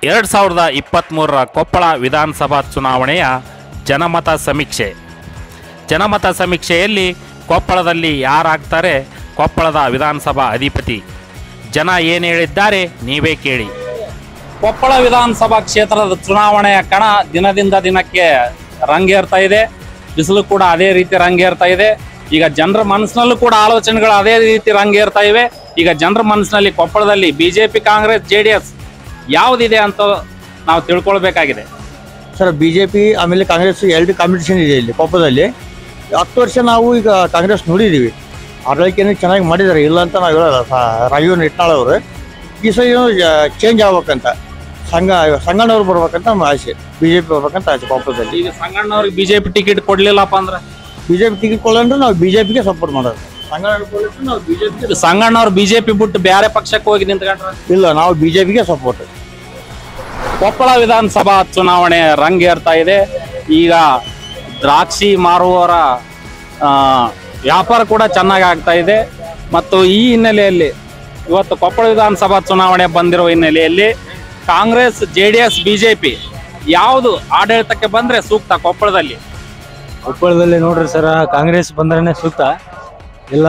ಎರಡು ಸಾವಿರದ ಇಪ್ಪತ್ತ್ಮೂರರ ಕೊಪ್ಪಳ ವಿಧಾನಸಭಾ ಚುನಾವಣೆಯ ಜನಮತ ಸಮೀಕ್ಷೆ ಜನಮತ ಸಮೀಕ್ಷೆಯಲ್ಲಿ ಕೊಪ್ಪಳದಲ್ಲಿ ಯಾರಾಗ್ತಾರೆ ಕೊಪ್ಪಳದ ವಿಧಾನಸಭಾ ಅಧಿಪತಿ ಜನ ಏನು ಹೇಳಿದ್ದಾರೆ ನೀವೇ ಕೇಳಿ ಕೊಪ್ಪಳ ವಿಧಾನಸಭಾ ಕ್ಷೇತ್ರದ ಚುನಾವಣೆಯ ಕಣ ದಿನದಿಂದ ದಿನಕ್ಕೆ ರಂಗೇರ್ತಾ ಇದೆ ಬಿಸಿಲು ಕೂಡ ಅದೇ ರೀತಿ ರಂಗೇರ್ತಾ ಇದೆ ಈಗ ಜನರ ಮನಸ್ಸಿನಲ್ಲೂ ಕೂಡ ಆಲೋಚನೆಗಳು ಅದೇ ರೀತಿ ರಂಗೇರ್ತಾ ಇವೆ ಈಗ ಜನರ ಮನಸ್ಸಿನಲ್ಲಿ ಕೊಪ್ಪಳದಲ್ಲಿ BJP Congress J D S ಯಾವುದಿದೆ ಅಂತ ನಾವು ತಿಳ್ಕೊಳ್ಬೇಕಾಗಿದೆ ಸರ್ ಬಿ ಜೆ ಪಿ ಆಮೇಲೆ ಕಾಂಗ್ರೆಸ್ ಎರಡು ಕಾಂಪಿಟೇಷನ್ ಇದೆ ಇಲ್ಲಿ ಕೊಪ್ಪದಲ್ಲಿ ಹತ್ತು ವರ್ಷ ನಾವು ಈಗ ಕಾಂಗ್ರೆಸ್ ನೋಡಿದ್ದೀವಿ ಆಡಳಿಕೆನೂ ಚೆನ್ನಾಗಿ ಮಾಡಿದ್ದಾರೆ ಇಲ್ಲ ಅಂತ ನಾವು ಹೇಳಲ್ಲ ಸ- ರಾಜೀವ್ ನಿಟ್ನಾಳ್ ಅವರು ಈ ಸಲ ಚೇಂಜ್ ಆಗ್ಬೇಕಂತ ಸಂಘ ಸಂಗಣ್ಣವ್ರು ಬರ್ಬೇಕಂತ ನಮ್ಮ ಆಸೆ ಬಿ ಜೆ ಪಿ ಬರ್ಬೇಕಂತ ಆಸೆ ಕೊಪ್ಪಳದಲ್ಲಿ ಈಗ ಸಂಗಣ್ಣವ್ರಿಗೆ ಬಿಜೆಪಿ ಟಿಕೆಟ್ ಕೊಡ್ಲಿಲ್ಲಪ್ಪ ಅಂದ್ರೆ ಬಿ ಜೆ ಪಿ ಟಿಕೆಟ್ ಕೊಳ್ಳಂದ್ರೆ ನಾವು ಬಿ ಜೆ ಪಿಗೆ ಸಪೋರ್ಟ್ ಮಾಡೋದು ಸಂಗಣ್ಣವ್ರು ಕೊಡ್ಲಿಕ್ಕೆ ನಾವು ಬಿ ಜೆ ಪಿಗೆ ಸಂಗಣ್ಣವ್ರು ಬಿಜೆಪಿ ಬಿಟ್ಟು ಬೇರೆ ಪಕ್ಷಕ್ಕೆ ಹೋಗಿ ನಿಂತ್ಕೊಂಡ್ರೆ ಇಲ್ಲ ನಾವು ಬಿ ಜೆ ಪಿಗೆ ಸಪೋರ್ಟ್ ಕೊಪ್ಪಳ ವಿಧಾನಸಭಾ ಚುನಾವಣೆ ರಂಗೇರ್ತಾ ಇದೆ ಈಗ ದ್ರಾಕ್ಷಿ ಮಾರುವವರ ಆ, ವ್ಯಾಪಾರ ಕೂಡ ಚೆನ್ನಾಗಿ ಆಗ್ತಾ ಇದೆ ಮತ್ತು ಈ ಹಿನ್ನೆಲೆಯಲ್ಲಿ ಇವತ್ತು ಕೊಪ್ಪಳ ವಿಧಾನಸಭಾ ಚುನಾವಣೆ ಬಂದಿರುವ ಹಿನ್ನೆಲೆಯಲ್ಲಿ Congress J D S BJP ಯಾವುದು ಆಡಳಿತಕ್ಕೆ ಬಂದ್ರೆ ಸೂಕ್ತ ಕೊಪ್ಪಳದಲ್ಲಿ ಕೊಪ್ಪಳದಲ್ಲಿ ನೋಡ್ರಿ ಸರ ಕಾಂಗ್ರೆಸ್ ಬಂದ್ರೇನೆ ಸೂಕ್ತ ಇಲ್ಲ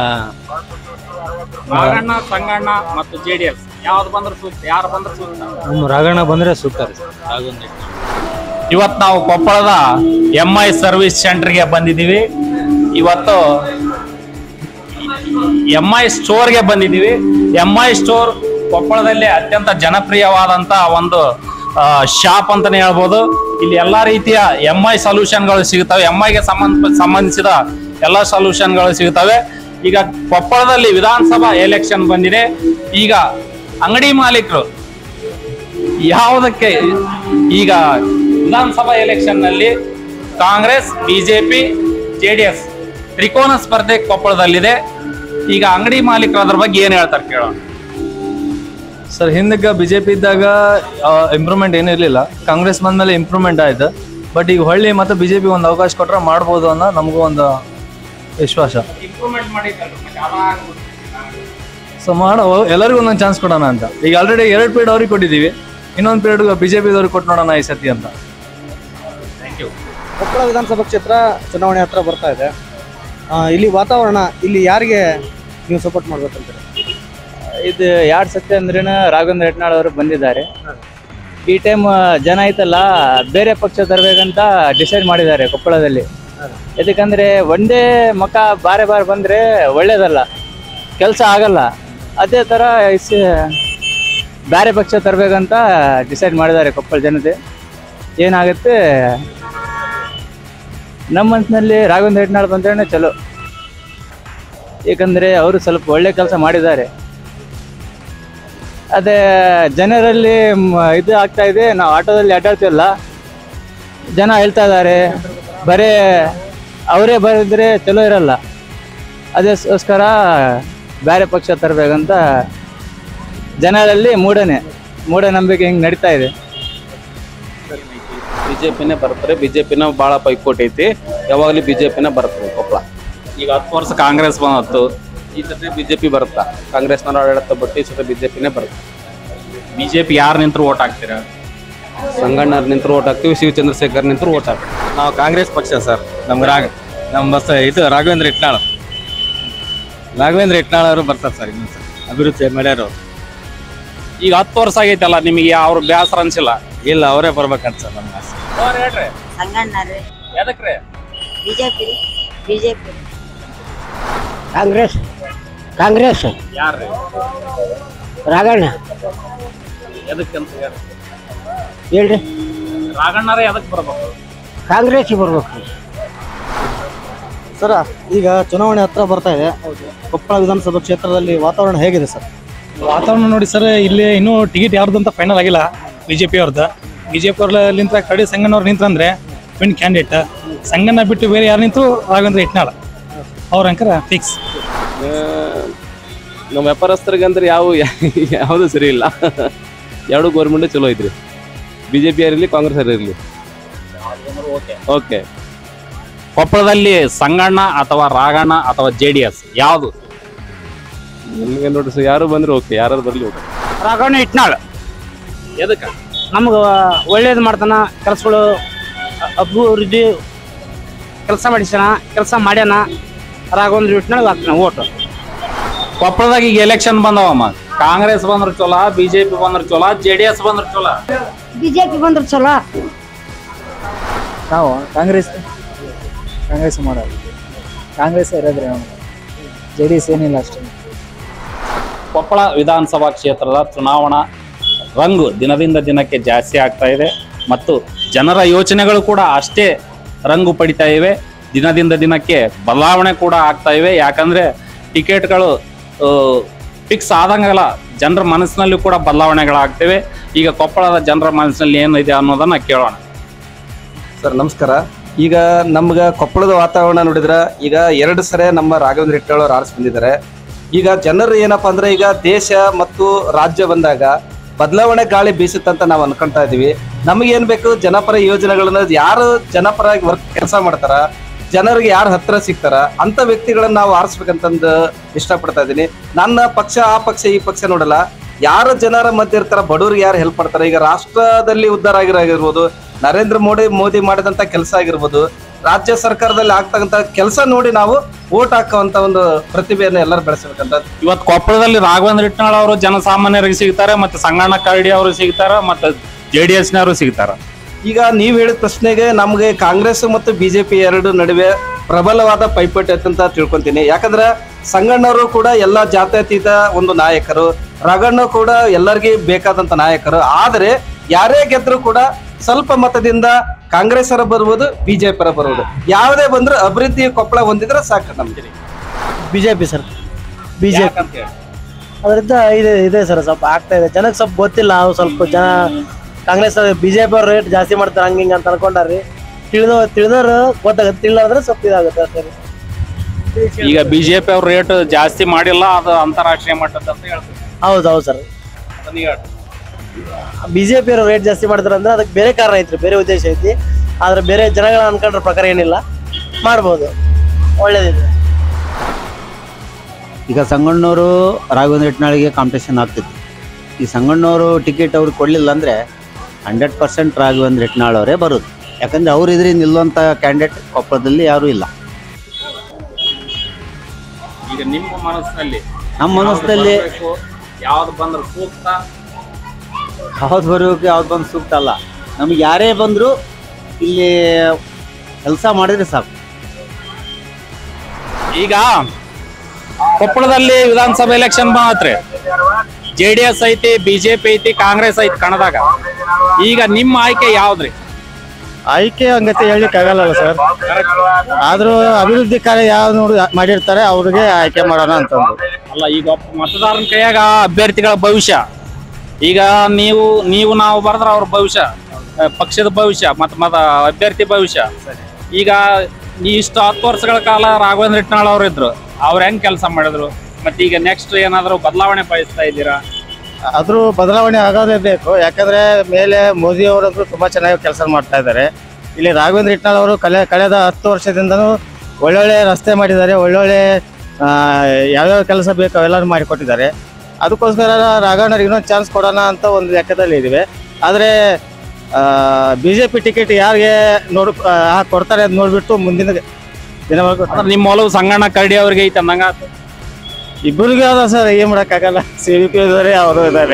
ನಾಗಣ್ಣ ಸಂಗಣ್ಣ ಮತ್ತು ಜೆ ಡಿ ಎಸ್ ಯಾವ್ದು ಬಂದ್ರೆ ಸೂಕ್ತ ಯಾರು ಬಂದ್ರೆ ಸೂಕ್ತ ನಮ್ಮ ರಾಘಣ್ಣ ಬಂದ್ರೆ ಸೂಕ್ತ ರೀ ಸರ್ ರಾಘವೇಂದ್ರ ಇವತ್ತು ನಾವು ಕೊಪ್ಪಳದ ಎಂ ಐ ಸರ್ವಿಸ್ ಸೆಂಟರ್ಗೆ ಬಂದಿದ್ದೀವಿ ಇವತ್ತು ಎಂ ಐ ಸ್ಟೋರ್ಗೆ ಬಂದಿದ್ದೀವಿ ಎಂ ಐ ಸ್ಟೋರ್ ಕೊಪ್ಪಳದಲ್ಲಿ ಅತ್ಯಂತ ಜನಪ್ರಿಯವಾದಂತ ಒಂದು ಶಾಪ್ ಅಂತಾನೆ ಹೇಳ್ಬೋದು ಇಲ್ಲಿ ಎಲ್ಲಾ ರೀತಿಯ ಎಂ ಐ ಸೊಲ್ಯೂಷನ್ಗಳು ಸಿಗುತ್ತವೆ ಎಂ ಐಗೆ ಸಂಬಂಧ ಸಂಬಂಧಿಸಿದ ಎಲ್ಲ ಸೊಲ್ಯೂಷನ್ಗಳು ಸಿಗುತ್ತವೆ ಈಗ ಕೊಪ್ಪಳದಲ್ಲಿ ವಿಧಾನಸಭಾ ಎಲೆಕ್ಷನ್ ಬಂದಿದೆ ಈಗ ಅಂಗಡಿ ಮಾಲೀಕರು ಯಾವುದಕ್ಕೆ ಈಗ ವಿಧಾನಸಭಾ ಎಲೆಕ್ಷನ್ ನಲ್ಲಿ ಕಾಂಗ್ರೆಸ್ ಬಿಜೆಪಿ ಜೆಡಿಎಸ್ ತ್ರಿಕೋನ ಸ್ಪರ್ಧೆ ಕೊಪ್ಪಳದಲ್ಲಿದೆ ಈಗ ಅಂಗಡಿ ಮಾಲೀಕರು ಅದ್ರ ಬಗ್ಗೆ ಏನ್ ಹೇಳ್ತಾರೆ ಕೇಳೋಣ ಸರ್ ಹಿಂದಕ್ಕೆ ಬಿ ಜೆ ಪಿ ಇದ್ದಾಗ ಇಂಪ್ರೂವ್ಮೆಂಟ್ ಏನೂ ಇರಲಿಲ್ಲ ಕಾಂಗ್ರೆಸ್ ಬಂದ್ಮೇಲೆ ಇಂಪ್ರೂವ್ಮೆಂಟ್ ಆಯ್ತು ಬಟ್ ಈಗ ಹೊಳ್ಳಿ ಮತ್ತೆ ಬಿ ಜೆ ಪಿ ಒಂದು ಅವಕಾಶ ಕೊಟ್ರೆ ಮಾಡ್ಬೋದು ಅನ್ನೋ ನಮಗೂ ಒಂದು ವಿಶ್ವಾಸ ಇಂಪ್ರೂವ್ಮೆಂಟ್ ಸೊ ಮಾಡೋ ಎಲ್ಲರಿಗೂ ಒಂದೊಂದು ಚಾನ್ಸ್ ಕೊಡೋಣ ಅಂತ ಈಗ ಆಲ್ರೆಡಿ ಎರಡು ಪೀರಿಯಡ್ ಅವ್ರಿಗೆ ಕೊಟ್ಟಿದ್ದೀವಿ ಇನ್ನೊಂದು ಪೀರಿಯಡ್ ಬಿ ಜೆ ಪಿದವ್ರಿಗೆ ಕೊಟ್ಟು ನೋಡೋಣ ಈ ಸತಿ ಅಂತ ಕೊಪ್ಪಳ ವಿಧಾನಸಭಾ ಕ್ಷೇತ್ರ ಚುನಾವಣೆ ಹತ್ರ ಬರ್ತಾ ಇದೆ ಆ, ಇಲ್ಲಿ ವಾತಾವರಣ ಇಲ್ಲಿ ಯಾರಿಗೆ ನೀವು ಸಪೋರ್ಟ್ ಮಾಡ್ಬೇಕಂತೀರಿ ಇದು ಎರಡು ಸತಿ ಅಂದ್ರೇನ ರಾಘವೇಂದ್ರ ಹೆಟ್ನಾಳ್ ಅವರು ಬಂದಿದ್ದಾರೆ ಈ ಟೈಮ್ ಜನ ಐತಲ್ಲ ಬೇರೆ ಪಕ್ಷ ತರಬೇಕಂತ ಡಿಸೈಡ್ ಮಾಡಿದ್ದಾರೆ ಕೊಪ್ಪಳದಲ್ಲಿ ಯಾಕಂದ್ರೆ ಒಂದೇ ಮಕ ಬಾರೆ ಬಾರೆ ಬಂದ್ರೆ ಒಳ್ಳೇದಲ್ಲ ಕೆಲಸ ಆಗಲ್ಲ ಅದೇ ಥರ ಇಸ್ ಬೇರೆ ಪಕ್ಷ ತರಬೇಕಂತ ಡಿಸೈಡ್ ಮಾಡಿದ್ದಾರೆ ಕೊಪ್ಪಳ ಜನತೆ ಏನಾಗುತ್ತೆ ನಮ್ಮ ಮನಸ್ಸಿನಲ್ಲಿ ರಾಘವೇಂದ್ರ ಹೆಟ್ನಾಳ್ ಬಂದ್ರೆ ಚಲೋ ಏಕೆಂದರೆ ಅವರು ಸ್ವಲ್ಪ ಒಳ್ಳೆ ಕೆಲಸ ಮಾಡಿದ್ದಾರೆ ಅದೇ ಜನರಲ್ಲಿ ಮ್, ಇದು ಆಗ್ತಾ ಇದೆ ನಾವು ಆಟೋದಲ್ಲಿ ಅಡ್ಡಾಡ್ತೀವಲ್ಲ ಜನ ಹೇಳ್ತಾ ಇದ್ದಾರೆ ಬರೇ ಅವರೇ ಬರೆದ್ರೆ ಚಲೋ ಇರಲ್ಲ ಅದಕ್ಕೋಸ್ಕರ ಬೇರೆ ಪಕ್ಷ ತರಬೇಕಂತ ಜನರಲ್ಲಿ ಮೂಢನೆ ಮೂಢನಂಬಿಕೆ ಹಿಂಗೆ ನಡೀತಾ ಇದೆ ಬಿಜೆಪಿನೇ ಬರ್ತಾರೆ ಬಿಜೆಪಿನ ಭಾಳ ಪೈಕೋಟಿ ಐತಿ ಯಾವಾಗಲೂ ಬಿಜೆಪಿನ ಬರ್ತದೆ ಕೊಪ್ಪಳ ಈಗ ಹತ್ತು ವರ್ಷ ಕಾಂಗ್ರೆಸ್ ಬಂದತ್ತು ಈ ಸತಿ ಬಿಜೆಪಿ ಬರುತ್ತಾ ಕಾಂಗ್ರೆಸ್ನವ್ರ ಆಡಳಿತ ಬಿಟ್ಟು ಈ ಸತಿ ಬಿಜೆಪಿನೇ ಬರುತ್ತೆ ಬಿಜೆಪಿ ಯಾರು ನಿಂತರು ಓಟ್ ಹಾಕ್ತೀರಾ ಸಂಗಣ್ಣರ್ ನಿಂತರು ಓಟ್ ಹಾಕ್ತೀವಿ ಶಿವ ಚಂದ್ರಶೇಖರ್ ನಿಂತರು ಓಟ್ ಹಾಕ್ತೀವಿ ನಾವು ಕಾಂಗ್ರೆಸ್ ಪಕ್ಷ ಸರ್ ನಮ್ಗೆ ರಾಗ ನಮ್ಮ ಬಸ್ ಇದು ರಾಘವೇಂದ್ರ ಇಟ್ನಾಳ್ ರಾಘವೇಂದ್ರ ಇಟ್ನಾಳ್ ಅವರು ಬರ್ತಾರೆ ಸರ್ ಇನ್ನೊಂದು ಸರ್ ಅಭಿವೃದ್ಧಿ ಮಾಡ್ಯಾರ ಅವ್ರು ಈಗ ಹತ್ತು ವರ್ಷ ಆಗೈತಲ್ಲ ನಿಮಗೆ ಅವ್ರು ಬೇಸರ ಅನ್ಸಿಲ್ಲ ಇಲ್ಲ ಅವರೇ ಬರ್ಬೇಕಂತ ಸರ್ ನಮ್ಮ ಆಸೆ ಹೇಳ್ರಿ ಸಂಗಣ್ಣರು ಎದಕ್ರಿ ಬಿಜೆಪಿ ಬಿಜೆಪಿ ಕಾಂಗ್ರೆಸ್ ಕಾಂಗ್ರೆಸ್ ಯಾರ್ರಿ ರಾಘಣ್ಣ ಎದಕ್ಕಂತ ಹೇಳಿ ಹೇಳ್ರಿ ರಾಘಣ್ಣರೇ ಎದಕ್ ಬರ್ಬೇಕು ಕಾಂಗ್ರೆಸ್ಗೆ ಬರ್ಬೇಕು ಸರ ಈಗ ಚುನಾವಣೆ ಹತ್ರ ಬರ್ತಾ ಇದೆ ಕೊಪ್ಪಳ ವಿಧಾನಸಭಾ ಕ್ಷೇತ್ರದಲ್ಲಿ ವಾತಾವರಣ ಹೇಗಿದೆ ಸರ್ ವಾತಾವರಣ ನೋಡಿ ಸರ್ ಇಲ್ಲಿ ಇನ್ನೂ ಟಿಕೆಟ್ ಯಾರ್ದು ಅಂತ ಫೈನಲ್ ಆಗಿಲ್ಲ ಬಿಜೆಪಿ ಅವ್ರದ್ದು ಬಿಜೆಪಿ ಅವ್ರಲ್ಲಿಂತ ಕಡೆ ಸಂಗಣ್ಣವ್ರು ನಿಂತ್ರಂದ್ರೆ ವಿನ್ ಕ್ಯಾಂಡಿಡೇಟ್ ಸಂಗಣ್ಣ ಬಿಟ್ಟು ಬೇರೆ ಯಾರು ನಿಂತು ರಾಘವೇಂದ್ರ ಇಟ್ನಾಳ ಅವ್ರ ಅಂಕರ ಫಿಕ್ಸ್ ನಮ್ಮ ವ್ಯಾಪಾರಸ್ಥರಿಗೆ ಅಂದ್ರೆ ಯಾವ ಯಾವುದು ಸರಿ ಇಲ್ಲ ಎರಡು ಗೌರ್ಮೆಂಟ್ ಚಲೋ ಐತ್ರಿ ಬಿಜೆಪಿ ಇರಲಿ ಕಾಂಗ್ರೆಸ್ ಇರಲಿ ಓಕೆ ಕೊಪ್ಪಳದಲ್ಲಿ ಸಂಗಣ್ಣ ಅಥವಾ ರಾಗಣ್ಣ ಅಥವಾ ಜೆ ಡಿ ಎಸ್ ಯಾವುದು ನಮಗೆ ನೋಡ್ರಿ ಸರ್ ಯಾರು ಬಂದ್ರೆ ಓಕೆ ಯಾರು ಬರಲಿ ಓಕೆ ರಾಘವಣ್ಣ ಇಟ್ನಾಳ್ ಎದಕ್ಕೆ ನಮ್ಗೆ ಒಳ್ಳೇದು ಮಾಡ್ತಾನ ಕೆಲಸಗಳು ಅಭಿವೃದ್ಧಿ ಕೆಲಸ ಮಾಡಿಸ್ಯಾನ ಕೆಲಸ ಮಾಡ್ಯಾನ ರಾಘವೇಂದ್ರ ವಿಟ್ನಾಳ್ ಹಾಕ್ತಾನ ಓಟು ಕೊಪ್ಪಳದಾಗ ಈಗ ಎಲೆಕ್ಷನ್ ಬಂದವಮ್ಮ ಕಾಂಗ್ರೆಸ್ ಬಂದ್ರ ಚಲೋ ಬಿಜೆಪಿ ಬಂದ್ರ ಚಲೋ ಜೆ ಡಿ ಎಸ್ ಬಂದ್ರ ಚಲೋ ಬಿಜೆಪಿ ಬಂದ್ರೆ ಚಲೋ ನಾವು ಕಾಂಗ್ರೆಸ್ ಕಾಂಗ್ರೆಸ್ ಮಾಡೋದು ಕಾಂಗ್ರೆಸ್ ಇರೋದ್ರಿ ನಾವು ಜೆ ಡಿ ಎಸ್ ಏನಿಲ್ಲ ಅಷ್ಟೇ ಕೊಪ್ಪಳ ವಿಧಾನಸಭಾ ಕ್ಷೇತ್ರದ ಚುನಾವಣಾ ರಂಗು ದಿನದಿಂದ ದಿನಕ್ಕೆ ಜಾಸ್ತಿ ಆಗ್ತಾ ಇದೆ ಮತ್ತು ಜನರ ಯೋಚನೆಗಳು ಕೂಡ ಅಷ್ಟೇ ರಂಗು ಪಡಿತಾ ಇವೆ ದಿನದಿಂದ ದಿನಕ್ಕೆ ಬದಲಾವಣೆ ಕೂಡ ಆಗ್ತಾ ಇವೆ ಯಾಕಂದ್ರೆ ಟಿಕೆಟ್ಗಳು ಫಿಕ್ಸ್ ಆದಂಗೆಲ್ಲ ಜನರ ಮನಸ್ಸಿನಲ್ಲಿ ಕೂಡ ಬದಲಾವಣೆಗಳಾಗ್ತಿವೆ ಈಗ ಕೊಪ್ಪಳದ ಜನರ ಮನಸ್ಸಿನಲ್ಲಿ ಏನಿದೆ ಅನ್ನೋದನ್ನ ಕೇಳೋಣ ಸರ್ ನಮಸ್ಕಾರ ಈಗ ನಮ್ಗೆ ಕೊಪ್ಪಳದ ವಾತಾವರಣ ನೋಡಿದ್ರ ಈಗ ಎರಡು ಸರಿ ನಮ್ಮ ರಾಘವೇಂದ್ರ ಹಿಟ್ಟೋಳು ಅವ್ರು ಆರಿಸಿ ಬಂದಿದ್ದಾರೆ ಈಗ ಜನರು ಏನಪ್ಪಾ ಅಂದ್ರೆ ಈಗ ದೇಶ ಮತ್ತು ರಾಜ್ಯ ಬಂದಾಗ ಬದಲಾವಣೆ ಗಾಳಿ ಬೀಸುತ್ತಂತ ನಾವು ಅನ್ಕೊಂತಾ ಇದೀವಿ ನಮಗೆ ಏನ್ ಬೇಕು ಜನಪರ ಯೋಜನೆಗಳನ್ನ ಯಾರು ಜನಪರವಾಗಿ ವರ್ಕ್ ಕೆಲಸ ಮಾಡ್ತಾರ ಜನರಿಗೆ ಯಾರು ಹತ್ರ ಸಿಗ್ತಾರ ಅಂತ ವ್ಯಕ್ತಿಗಳನ್ನ ನಾವು ಆರಿಸ್ಬೇಕಂತಂದು ಇಷ್ಟಪಡ್ತಾ ಇದ್ದೀನಿ ನನ್ನ ಪಕ್ಷ ಆ ಪಕ್ಷ ಈ ಪಕ್ಷ ನೋಡಲ್ಲ ಯಾರು ಜನರ ಮಧ್ಯೆ ಇರ್ತಾರ ಬಡವರಿಗೆ ಯಾರು ಹೆಲ್ಪ್ ಮಾಡ್ತಾರೆ ಈಗ ರಾಷ್ಟ್ರದಲ್ಲಿ ಉದ್ಧಾರ ಆಗಿರೋಗಿರ್ಬೋದು ನರೇಂದ್ರ ಮೋದಿ ಮೋದಿ ಮಾಡಿದಂತ ಕೆಲಸ ಆಗಿರ್ಬೋದು ರಾಜ್ಯ ಸರ್ಕಾರದಲ್ಲಿ ಆಗ್ತಕ್ಕಂತ ಕೆಲಸ ನೋಡಿ ನಾವು ಓಟ್ ಹಾಕುವಂತ ಒಂದು ಪ್ರತಿಭೆಯನ್ನು ಎಲ್ಲರೂ ಬೆಳೆಸಬೇಕಂತ ಇವತ್ತು ಕೊಪ್ಪಳದಲ್ಲಿ ರಾಘವೇಂದ್ರ ಇಟ್ನಾಳ್ ಅವರು ಜನಸಾಮಾನ್ಯರಿಗೆ ಸಿಗ್ತಾರೆ ಮತ್ತೆ ಸಂಗಣ್ಣ ಕರಡಿ ಅವರು ಸಿಗ್ತಾರ ಮತ್ತೆ ಜೆ ಡಿ ಎಸ್ನವರು ಸಿಗ್ತಾರ ಈಗ ನೀವ್ ಹೇಳಿದ ಪ್ರಶ್ನೆಗೆ ನಮ್ಗೆ ಕಾಂಗ್ರೆಸ್ ಮತ್ತು ಬಿಜೆಪಿ ಎರಡು ನಡುವೆ ಪ್ರಬಲವಾದ ಪೈಪೋಟಿ ಐತೆ ಅಂತ ತಿಳ್ಕೊಂತೀನಿ ಯಾಕಂದ್ರೆ ಸಂಗಣ್ಣವರು ಕೂಡ ಎಲ್ಲಾ ಜಾತ್ಯತೀತ ಒಂದು ನಾಯಕರು ರಗಣ್ಣ ಕೂಡ ಎಲ್ಲರಿಗೂ ಬೇಕಾದಂತ ನಾಯಕರು ಆದ್ರೆ ಯಾರೇ ಗೆದ್ರು ಕೂಡ ಸ್ವಲ್ಪ ಮತದಿಂದ ಕಾಂಗ್ರೆಸ್ ಅವರ ಬರ್ಬೋದು ಬಿಜೆಪಿ ಅವರ ಬರ್ಬೋದು ಯಾವುದೇ ಬಂದ್ರು ಅಭಿವೃದ್ಧಿ ಕೊಪ್ಪಳ ಹೊಂದಿದ್ರೆ ಸಾಕು ನಮ್ಗೆ ಬಿಜೆಪಿ ಸರ್ ಬಿಜೆಪಿ ಅದರಿಂದ ಇದೆ ಇದೆ ಸರ್ ಸ್ವಲ್ಪ ಆಗ್ತಾ ಇದೆ ಜನಕ್ಕೆ ಸ್ವಲ್ಪ ಗೊತ್ತಿಲ್ಲ ನಾವು ಸ್ವಲ್ಪ ಜನ ಕಾಂಗ್ರೆಸ್ ಬಿಜೆಪಿ ಅವ್ರ ರೇಟ್ ಜಾಸ್ತಿ ಮಾಡ್ತಾರೆ ಹಂಗ ಹಿಂಗ ಅಂತ ಅನ್ಕೊಂಡಾರ್ರಿ ತಿಳಿದೋ ತಿಳಿದವ್ರು ಗೊತ್ತಾಗುತ್ತೆ ತಿಳಿದ್ರೆ ಸ್ವಲ್ಪ ಇದಾಗುತ್ತೆ ಅಷ್ಟೇ ರೀ. ಈಗ ಬಿಜೆಪಿ ಅವ್ರ ರೇಟ್ ಜಾಸ್ತಿ ಮಾಡಿಲ್ಲ ಅದು ಅಂತಾರಾಷ್ಟ್ರೀಯ ಮಟ್ಟದ ಅಂತ ಹೇಳ್ತಾರೆ ಹೌದು ಹೌದು ಸರ್ ಬಿಜೆಪಿ ಅವರು ರೇಟ್ ಜಾಸ್ತಿ ಮಾಡ್ತಾರೆ ಅಂದ್ರೆ ಅದಕ್ಕೆ ಬೇರೆ ಕಾರಣ ಐತ್ರಿ ಬೇರೆ ಉದ್ದೇಶ ಐತಿ ಆದ್ರೆ ಬೇರೆ ಜನಗಳ ಅನ್ಕೊಂಡ್ರ ಪ್ರಕಾರ ಏನಿಲ್ಲ ಮಾಡ್ಬೋದು ಒಳ್ಳೇದಿದೆ ಈಗ ಸಂಗಣ್ಣವರು ರಾಘವೇಂದ್ರ ಇಟ್ನಾಳಿಗೆ ಕಾಂಪಿಟೇಷನ್ ಆಗ್ತಿತ್ತು ಈ ಸಂಗಣ್ಣವರು ಟಿಕೆಟ್ ಅವ್ರಿಗೆ ಕೊಡಲಿಲ್ಲ ಅಂದರೆ ಹಂಡ್ರೆಡ್ ಪರ್ಸೆಂಟ್ ರಾಘವೇಂದ್ರ ಇಟ್ನಾಳ್ ಅವರೇ ಬರೋದು ಯಾಕಂದರೆ ಅವ್ರು ಇದ್ರೆ ನಿಲ್ಲುವಂಥ ಕ್ಯಾಂಡಿಡೇಟ್ ಕೊಪ್ಪಳದಲ್ಲಿ ಯಾರೂ ಇಲ್ಲ ಈಗ ನಿಮ್ಮ ಮನಸ್ಸಿನಲ್ಲಿ ನಮ್ಮ ಮನಸ್ಸಿನಲ್ಲಿ ಯಾವ್ದು ಬಂದ್ರೆ ಸೂಕ್ತ ಯಾವ್ದು ಬರೋಕೆ ಯಾವ್ದು ಬಂದು ಸೂಕ್ತ ಅಲ್ಲ ನಮ್ಗೆ ಯಾರೇ ಬಂದರೂ ಇಲ್ಲಿ ಕೆಲಸ ಮಾಡಿದ್ರೆ ಸಾಕು ಈಗ ಕೊಪ್ಪಳದಲ್ಲಿ ವಿಧಾನಸಭೆ ಎಲೆಕ್ಷನ್ ಬಂದತ್ರಿ ಜೆ ಡಿ ಎಸ್ ಐತಿ ಬಿಜೆಪಿ ಐತಿ ಕಾಂಗ್ರೆಸ್ ಐತಿ ಕಣದಾಗ ಈಗ ನಿಮ್ಮ ಆಯ್ಕೆ ಯಾವ್ದ್ರಿ ಆಯ್ಕೆ ಹಂಗತೆ ಹೇಳಲಿಕ್ಕೆ ಆಗಲ್ಲ ಸರ್ ಆದ್ರೂ ಅಭಿವೃದ್ಧಿ ಕಾರ್ಯ ಯಾವ್ದು ನೋಡಿ ಮಾಡಿರ್ತಾರೆ ಅವ್ರಿಗೆ ಆಯ್ಕೆ ಮಾಡೋಣ ಅಂತಂದು ಅಲ್ಲ ಈಗ ಒಬ್ಬ ಮತದಾರನ ಕೈಯಾಗ ಅಭ್ಯರ್ಥಿಗಳ ಭವಿಷ್ಯ ಈಗ ನೀವು ನೀವು ನಾವು ಬರೆದ್ರ ಅವ್ರ ಭವಿಷ್ಯ ಆ, ಪಕ್ಷದ ಭವಿಷ್ಯ ಮತ್ ಮತ ಅಭ್ಯರ್ಥಿ ಭವಿಷ್ಯ ಈಗ ಈ ಇಷ್ಟು ಹತ್ತು ವರ್ಷಗಳ ಕಾಲ ರಾಘವೇಂದ್ರ ಇಟ್ನಾಳ್ ಅವ್ರು ಇದ್ರು ಅವ್ರು ಹೆಂಗ್ ಕೆಲಸ ಮಾಡಿದ್ರು ಮತ್ತೆ ಈಗ ನೆಕ್ಸ್ಟ್ ಏನಾದ್ರು ಬದಲಾವಣೆ ಬಯಸ್ತಾ ಇದ್ದೀರಾ ಆದ್ರೂ ಬದಲಾವಣೆ ಆಗೋದೇ ಬೇಕು ಯಾಕಂದ್ರೆ ಮೇಲೆ ಮೋದಿ ಅವರಂತೂ ತುಂಬಾ ಚೆನ್ನಾಗಿ ಕೆಲಸ ಮಾಡ್ತಾ ಇದ್ದಾರೆ ಇಲ್ಲಿ ರಾಘವೇಂದ್ರ ಇಟ್ನಾಳ್ ಅವರು ಕಲೆ ಕಳೆದ ಹತ್ತು ವರ್ಷದಿಂದನೂ ಒಳ್ಳೊಳ್ಳೆ ರಸ್ತೆ ಮಾಡಿದ್ದಾರೆ ಒಳ್ಳೊಳ್ಳೆ ಆ, ಯಾವ್ಯಾವ ಕೆಲಸ ಬೇಕು ಅವೆಲ್ಲ ಮಾಡಿಕೊಟ್ಟಿದ್ದಾರೆ ಅದಕ್ಕೋಸ್ಕರ ರಾಘವಣ್ಣರಿಗೆ ಇನ್ನೊಂದು ಚಾನ್ಸ್ ಕೊಡೋಣ ಅಂತ ಒಂದು ಲೆಕ್ಕದಲ್ಲಿ ಇದ್ದೀವಿ ಆದರೆ ಬಿ ಜೆ ಪಿ ಟಿಕೆಟ್ ಯಾರಿಗೆ ನೋಡ್ ಆ, ಕೊಡ್ತಾರೆ ಅಂತ ನೋಡ್ಬಿಟ್ಟು ಮುಂದಿನ ದಿನವರೆಗೂ ಅಂದ್ರೆ ನಿಮ್ಮ ಒಲವು ಸಂಗಣ್ಣ ಕರಡಿ ಅವ್ರಿಗೆ ಐತೆ ಅಂದಂಗ ಆತು. ಇಬ್ಬರಿಗೂ ಅದ ಸರ್ ಏನ್ ಮಾಡಕ್ಕಾಗಲ್ಲ ಸಿ ವಿ ಪಿ ಇದ್ದಾರೆ ಅವರು ಇದ್ದಾರೆ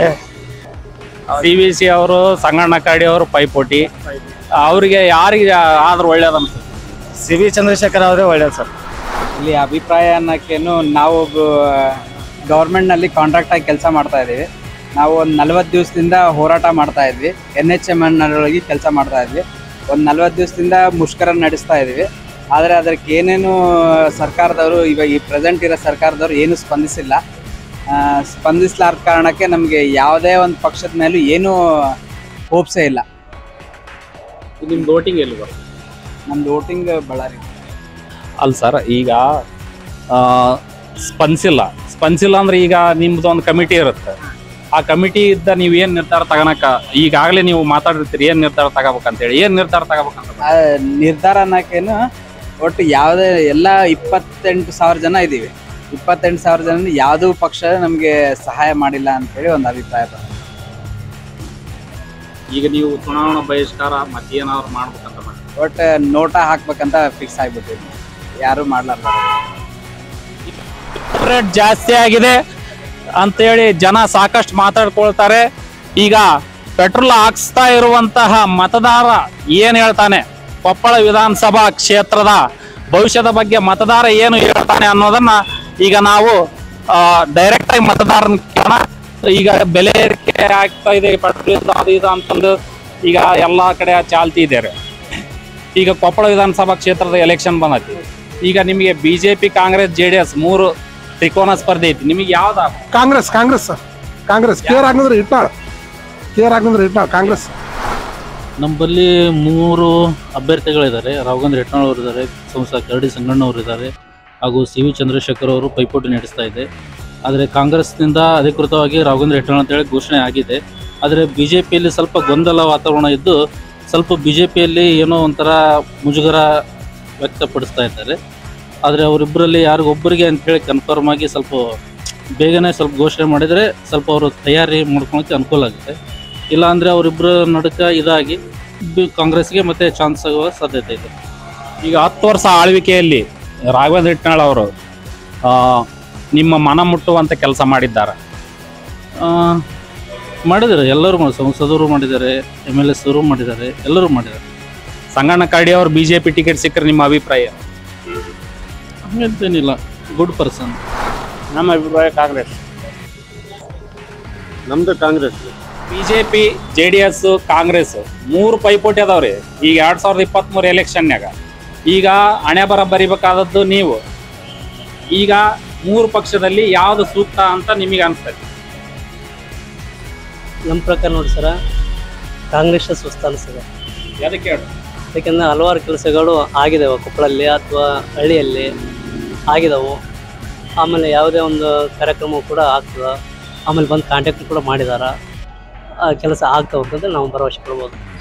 ಸಿ ವಿ ಸಿ ಅವರು ಸಂಗಣ್ಣ ಕರಡಿ ಅವರು ಪೈಪೋಟಿ ಅವರಿಗೆ ಯಾರಿಗೆ ಆದ್ರೂ ಒಳ್ಳೇದು ಅನ್ಸುತ್ತೆ ಸಿ ವಿ ಚಂದ್ರಶೇಖರ್ ಅವರೇ ಒಳ್ಳೇದು ಸರ್ ಇಲ್ಲಿ ಅಭಿಪ್ರಾಯ ಅನ್ನೋಕ್ಕೇನು ನಾವು ಗೌರ್ಮೆಂಟ್ನಲ್ಲಿ ಕಾಂಟ್ರಾಕ್ಟ್ ಆಗಿ ಕೆಲಸ ಮಾಡ್ತಾ ಇದ್ದೀವಿ ನಾವು ಒಂದು ನಲ್ವತ್ತು ದಿವಸದಿಂದ ಹೋರಾಟ ಮಾಡ್ತಾ ಇದ್ವಿ ಎನ್ ಎಚ್ ಎಮ್ ಎನ್ನೊಳಗೆ ಕೆಲಸ ಮಾಡ್ತಾ ಇದ್ವಿ ಒಂದು ನಲ್ವತ್ತು ದಿವಸದಿಂದ ಮುಷ್ಕರ ನಡೆಸ್ತಾ ಇದ್ವಿ ಆದರೆ ಅದಕ್ಕೆ ಏನೇನು ಸರ್ಕಾರದವರು ಇವಾಗ ಈ ಪ್ರೆಸೆಂಟ್ ಇರೋ ಸರ್ಕಾರದವರು ಏನು ಸ್ಪಂದಿಸಿಲ್ಲ ಆ, ಸ್ಪಂದಿಸ್ಲಾರ್ದ ಕಾರಣಕ್ಕೆ ನಮಗೆ ಯಾವುದೇ ಒಂದು ಪಕ್ಷದ ಮೇಲೂ ಏನೂ ಹೋಪ್ಸೇ ಇಲ್ಲ ನಿಮ್ದು ವೋಟಿಂಗ್ ಎಲ್ಲಿ ಬರುತ್ತೆ ನಮ್ದು ವೋಟಿಂಗ್ ಬಳ್ಳಾರಿ ಅಲ್ಲ ಸರ್ ಈಗ ಆ, ಸ್ಪಂದಿಸಿಲ್ಲ ಸ್ಪಂದಿಸಿಲ್ಲ ಅಂದ್ರೆ ಈಗ ನಿಮ್ದು ಒಂದು ಕಮಿಟಿ ಇರುತ್ತೆ ಆ ಕಮಿಟಿ ಇದ್ದ ನೀವು ಏನ್ ನಿರ್ಧಾರ ತಗೋಣಕ ಈಗಾಗಲೇ ನೀವು ಮಾತಾಡಿರ್ತೀರಿ ಏನ್ ನಿರ್ಧಾರ ತಗೋಬೇಕಂತೇಳಿ ಏನ್ ನಿರ್ಧಾರ ತಗೋಬೇಕಂತ ಆ, ನಿರ್ಧಾರ ಅನ್ನೋಕ್ಕೇನು ಒಟ್ಟು ಯಾವುದೇ ಎಲ್ಲ ಇಪ್ಪತ್ತೆಂಟು ಸಾವಿರ ಜನ ಇದ್ದೀವಿ ಇಪ್ಪತ್ತೆಂಟು ಸಾವಿರ ಜನ ಯಾವುದೂ ಪಕ್ಷ ನಮಗೆ ಸಹಾಯ ಮಾಡಿಲ್ಲ ಅಂತೇಳಿ ಒಂದು ಅಭಿಪ್ರಾಯ ಬರುತ್ತೆ ಈಗ ನೀವು ಚುನಾವಣಾ ಬಹಿಷ್ಕಾರ ಮತ್ತೇನಾದ್ರು ಮಾಡ್ಬೇಕಂತ ಮಾಡಿ ಒಟ್ಟು ನೋಟ ಬಹಿಷ್ಕಾರ ಮತ್ತೇನಾದ್ರು ಮಾಡ್ಬೇಕಂತ ಮಾಡಿ ಒಟ್ಟು ನೋಟ ಹಾಕ್ಬೇಕಂತ ಫಿಕ್ಸ್ ಆಗ್ಬಿಟ್ಟಿದ್ವಿ ಯಾರು ಮಾಡ್ಲಾರ್ದ ರೇಟ್ ಜಾಸ್ತಿ ಆಗಿದೆ ಅಂತೇಳಿ ಜನ ಸಾಕಷ್ಟು ಮಾತಾಡ್ಕೊಳ್ತಾರೆ ಈಗ ಪೆಟ್ರೋಲ್ ಹಾಕ್ಸ್ತಾ ಇರುವಂತಹ ಮತದಾರ ಏನ್ ಹೇಳ್ತಾನೆ ಕೊಪ್ಪಳ ವಿಧಾನಸಭಾ ಕ್ಷೇತ್ರದ ಭವಿಷ್ಯದ ಬಗ್ಗೆ ಮತದಾರ ಏನು ಹೇಳ್ತಾನೆ ಅನ್ನೋದನ್ನ ಈಗ ನಾವು ಡೈರೆಕ್ಟ್ ಆಗಿ ಮತದಾರನ ಕೇಳೋಣ ಈಗ ಬೆಲೆ ಏರಿಕೆ ಆಗ್ತಾ ಇದೆ ಪೆಟ್ರೋಲ್ ಅದು ಇದು ಅಂತಂದು ಈಗ ಎಲ್ಲಾ ಕಡೆ ಚಾಲ್ತಿ ಇದೆ ಈಗ ಕೊಪ್ಪಳ ವಿಧಾನಸಭಾ ಕ್ಷೇತ್ರದ ಎಲೆಕ್ಷನ್ ಬಂದೈತಿ ಈಗ ನಿಮಗೆ BJP Congress J D S ಮೂರು ತ್ರಿಕೋನ ಸ್ಪರ್ಧೆ ಐತಿ ನಿಮಗೆ ಯಾವ್ದು Congress Congress sir Congress K R ಆಗ್ನಂದ್ರೆ ಇಟ್ನಾಳ್ ಕೆ ಆರ್ ಆಗ್ನಂದ್ರೆ ಇಟ್ನಾಳ್ ಕಾಂಗ್ರೆಸ್ ನಮ್ಮಲ್ಲಿ ಮೂರು ಅಭ್ಯರ್ಥಿಗಳಿದ್ದಾರೆ ರಾಘವೇಂದ್ರ ಹೆಟ್ನಾಳ್ ಅವರು ಇದ್ದಾರೆ ಸಂಸದ ಕರಡಿ ಸಂಗಣ್ಣವರು ಇದ್ದಾರೆ ಹಾಗೂ ಸಿ ವಿ ಚಂದ್ರಶೇಖರ್ ಅವರು ಪೈಪೋಟಿ ನಡೆಸ್ತಾ ಇದೆ ಆದರೆ ಕಾಂಗ್ರೆಸ್ನಿಂದ ಅಧಿಕೃತವಾಗಿ ರಾಘವೇಂದ್ರ ಹೆಟ್ನಾಳ್ ಅಂತೇಳಿ ಘೋಷಣೆ ಆಗಿದೆ ಆದರೆ ಬಿ ಜೆ ಪಿಯಲ್ಲಿ ಸ್ವಲ್ಪ ಗೊಂದಲ ವಾತಾವರಣ ಇದ್ದು ಸ್ವಲ್ಪ ಬಿ ಜೆ ಪಿಯಲ್ಲಿ ಏನೋ ಒಂಥರ ಮುಜುಗರ ವ್ಯಕ್ತಪಡಿಸ್ತಾ ಇದ್ದಾರೆ ಆದರೆ ಅವರಿಬ್ಬರಲ್ಲಿ ಯಾರಿಗೊಬ್ಬರಿಗೆ ಅಂತೇಳಿ ಕನ್ಫರ್ಮ್ ಆಗಿ ಸ್ವಲ್ಪ ಬೇಗನೆ ಸ್ವಲ್ಪ ಘೋಷಣೆ ಮಾಡಿದರೆ ಸ್ವಲ್ಪ ಅವರು ತಯಾರಿ ಮಾಡ್ಕೊಳಕ್ಕೆ ಅನುಕೂಲ ಆಗುತ್ತೆ ಇಲ್ಲ ಅಂದರೆ ಅವರಿಬ್ಬರ ನಡುಕ ಇದಾಗಿ ಬಿ- ಕಾಂಗ್ರೆಸ್ಗೆ ಮತ್ತೆ ಚಾನ್ಸ್ ಆಗುವ ಸಾಧ್ಯತೆ ಇದೆ ಈಗ ಹತ್ತು ವರ್ಷ ಆಳ್ವಿಕೆಯಲ್ಲಿ ರಾಘವೇಂದ್ರ ಹಿಟ್ನಾಳ್ ಅವರು ಆ, ನಿಮ್ಮ ಮನ ಮುಟ್ಟುವಂತ ಕೆಲಸ ಮಾಡಿದ್ದಾರೆ ಆ, ಮಾಡಿದ್ದಾರೆ ಎಲ್ಲರೂ ಮಾಡಿ ಸಂಸದರು ಮಾಡಿದ್ದಾರೆ ಎಮ್ ಎಲ್ ಎಸ್ ಅವರು ಮಾಡಿದ್ದಾರೆ ಎಲ್ಲರೂ ಮಾಡಿದ್ದಾರೆ ಸಂಗಣ್ಣ ಕರಡಿ ಅವರು ಬಿಜೆಪಿ ಟಿಕೆಟ್ ಸಿಕ್ಕರೆ ನಿಮ್ಮ ಅಭಿಪ್ರಾಯ ಹಂಗಂತೇನಿಲ್ಲ ಗುಡ್ ಪರ್ಸನ್ ನಮ್ಮ ಅಭಿಪ್ರಾಯ ಕಾಂಗ್ರೆಸ್ ನಮ್ದು Congress BJP J D S Congress ಮೂರು ಪೈಪೋಟಿ ಅದಾವ್ರಿ ಈಗ ಎರಡ್ ಸಾವಿರದ ಇಪ್ಪತ್ತ್ ಮೂರು ಎಲೆಕ್ಷನ್ಯಾಗ ಈಗ ಹಣೆ ಬರ ಬರಿಬೇಕಾದದ್ದು ನೀವು ಈಗ ಮೂರು ಪಕ್ಷದಲ್ಲಿ ಯಾವ್ದು ಸೂಕ್ತ ಅಂತ ನಿಮಗೆ ಅನ್ಸ್ತದೆ ನಮ್ಮ ಪ್ರಕಾರ ನೋಡಿ ಸರ ಕಾಂಗ್ರೆಸ್ ಸುಸ್ತ ಅನಿಸ್ತದೆ ಅದಕ್ಕೆ ಹೇಳು ಯಾಕೆಂದ್ರೆ ಹಲವಾರು ಕೆಲಸಗಳು ಆಗಿದಾವೆ ಕೊಪ್ಪಳಲ್ಲಿ ಅಥವಾ ಹಳ್ಳಿಯಲ್ಲಿ ಆಗಿದಾವು ಆಮೇಲೆ ಯಾವುದೇ ಒಂದು ಕಾರ್ಯಕ್ರಮ ಕೂಡ ಆಗ್ತದೆ ಆಮೇಲೆ ಬಂದು ಕಾಂಟ್ಯಾಕ್ಟ್ ಕೂಡ ಮಾಡಿದಾರ ಆ ಕೆಲಸ ಆಗ್ತಾವೆ ಅಂತಂದ್ರೆ ನಾವು ಭರವಸೆ ಕೊಡ್ಬೋದು